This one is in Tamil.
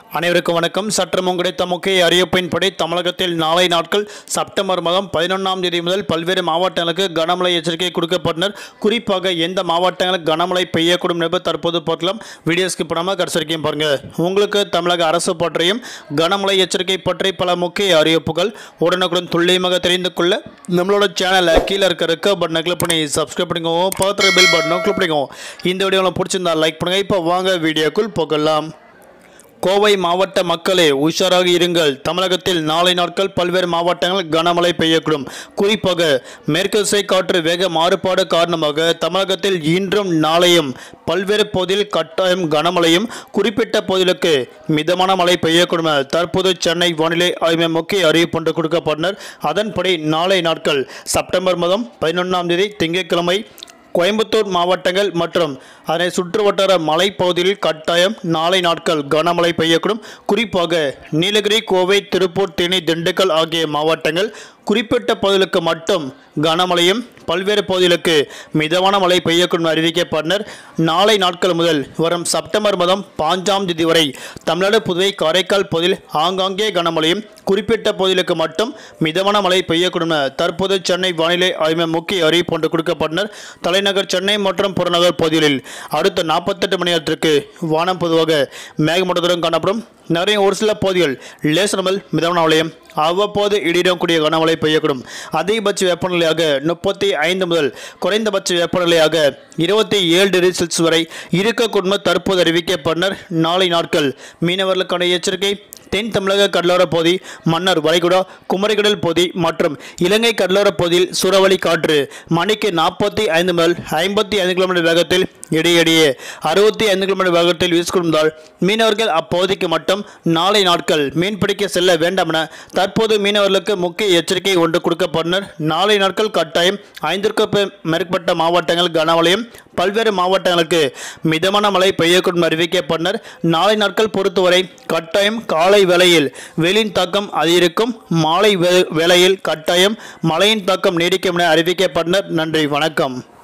அனைவருக்கும் வணக்கம் சற்றம் கிடைத்த முக்கிய அறிவிப்பின்படி தமிழகத்தில் நாளை நாட்கள் செப்டம்பர் மாதம் பதினொன்றாம் தேதி முதல் பல்வேறு மாவட்டங்களுக்கு கனமழை எச்சரிக்கை கொடுக்கப்பட்டனர் குறிப்பாக எந்த மாவட்டங்களுக்கு கனமழை பெய்யக்கூடும் என்பது தற்போது பார்க்கலாம் வீடியோ ஸ்கிப் பண்ணாமல் கடைசிக்கும் பாருங்க உங்களுக்கு தமிழக அரசு பற்றியும் கனமழை எச்சரிக்கை பற்றி பல முக்கிய அறிவிப்புகள் உடனுக்குடன் துல்லியமாக தெரிந்து கொள்ள நம்மளோட சேனலை கீழே இருக்க ரெக்க பட்டனை கிளிக் பண்ணி சப்ஸ்கிரைப் பண்ணிக்கோங்க பக்கத்தில் பெல் பட்டனும் கிளிக் பண்ணிக்கோங்க இந்த வீடியோவில் பிடிச்சிருந்தா லைக் பண்ணுங்க இப்போ வாங்க வீடியோக்குள் போகலாம் கோவை மாவட்ட மக்களே உஷாராக இருங்கள் தமிழகத்தில் நாளை நாட்கள் பல்வேறு மாவட்டங்கள் கனமழை பெய்யக்கூடும் குறிப்பாக மேற்குசை காற்று வேக மாறுபாடு காரணமாக தமிழகத்தில் இன்றும் நாளையும் பல்வேறு பகுதியில் கட்டாயம் கனமழையும் குறிப்பிட்ட பகுதிகளுக்கு மிதமான மழை பெய்யக்கூடும் என தற்போது சென்னை வானிலை ஆய்வு மையம் முக்கிய அறிவிப்பு ஒன்று கொடுக்கப்பட்டனர் அதன்படி நாளை நாட்கள் செப்டம்பர் மாதம் பதினொன்றாம் தேதி திங்கட்கிழமை கோயம்புத்தூர் மாவட்டங்கள் மற்றும் அதனை சுற்றுவட்டார மலைப்பகுதிகளில் கட்டாயம் நாளை நாட்கள் கனமழை பெய்யக்கூடும் குறிப்பாக நீலகிரி கோவை திருப்பூர் தேனி திண்டுக்கல் ஆகிய மாவட்டங்கள் குறிப்பிட்ட பகுதிகளுக்கு மட்டும் கனமழையும் பல்வேறு பகுதிகளுக்கு மிதமான மழை பெய்யக்கூடும் என அறிவிக்கப்பட்டனர் நாளை நாட்கள் முதல் வரும் செப்டம்பர் மாதம் பாஞ்சாம் தேதி வரை தமிழ்நாடு புதுவை காரைக்கால் பகுதியில் ஆங்காங்கே கனமழையும் குறிப்பிட்ட பகுதிகளுக்கு மட்டும் மிதமான மழை பெய்யக்கூடும் என தற்போது சென்னை வானிலை ஆய்வு மையம் முக்கிய அறிவிப்பு ஒன்று கொடுக்கப்பட்டனர் தலைநகர் சென்னை மற்றும் புறநகர் பகுதிகளில் அடுத்த நாற்பத்தெட்டு மணி நேரத்திற்கு வானம் பொதுவாக மேகமூட்டத்துடன் காணப்படும் நிறைய ஒரு சில பகுதிகள் லேசர் முதல் மிதமான மழையும் அவ்வப்போது இடியுடன் கூடிய கனமழை பெய்யக்கூடும் அதிகபட்ச வெப்பநிலையாக முப்பத்தி ஐந்து முதல் குறைந்தபட்ச வெப்பநிலையாக இருபத்தி ஏழு டிகிரி செல்சியஸ் வரை இருக்கக்கூடும் தற்போது அறிவிக்கப்பட்டனர் நாளை நாட்கள் மீனவர்களுக்கான எச்சரிக்கை தென் தமிழக கடலோர பகுதி மன்னர் வளைகுடா குமரிக்கடல் பகுதி மற்றும் இலங்கை கடலோர பகுதியில் சூறாவளி காற்று மணிக்கு நாற்பத்தி ஐந்து முதல் ஐம்பத்தி ஐந்து கிலோமீட்டர் வேகத்தில் இடையிடையே அறுபத்தி ஐந்து கிலோமீட்டர் வேகத்தில் வீசிக்கொண்டால் மீனவர்கள் அப்பகுதிக்கு மட்டும் நாளை நாட்கள் மீன்பிடிக்க செல்ல வேண்டாம் என தற்போது மீனவர்களுக்கு முக்கிய எச்சரிக்கை ஒன்று கொடுக்கப்பட்டனர் நாளை நாட்கள் கட்டாயம் ஐந்திற்கும் பே- மேற்பட்ட மாவட்டங்கள் கனமழையும் பல்வேறு மாவட்டங்களுக்கு மிதமான மழை பெய்யக்கூடும் அறிவிக்கப்பட்டனர் நாளை நாட்கள் பொறுத்தவரை கட்டாயம் காலை வேளையில் வெயிலின் தாக்கம் அதிகரிக்கும் மாலை வே- வேளையில் கட்டாயம் மழையின் தாக்கம் நீடிக்கும் என அறிவிக்கப்பட்டனர் நன்றி வணக்கம்